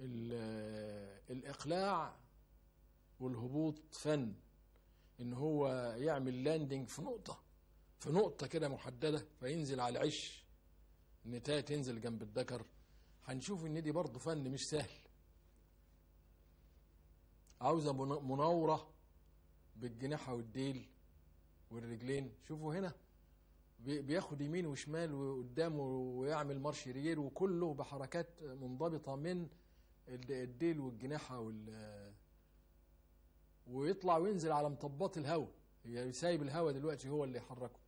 ال- الإقلاع والهبوط فن إن هو يعمل لاندنج في نقطة في نقطة كده محددة فينزل على العش النتاية تنزل جنب الذكر هنشوف إن دي برضه فن مش سهل عاوزة من- مناورة بالجناحة والديل والرجلين شوفوا هنا بي- بياخد يمين وشمال وقدامه ويعمل مارش ريير وكله بحركات منضبطة من ال- الديل والجناحة وال ويطلع وينزل على مطبات الهواء هي سايب الهواء دلوقتي هو اللي يحركه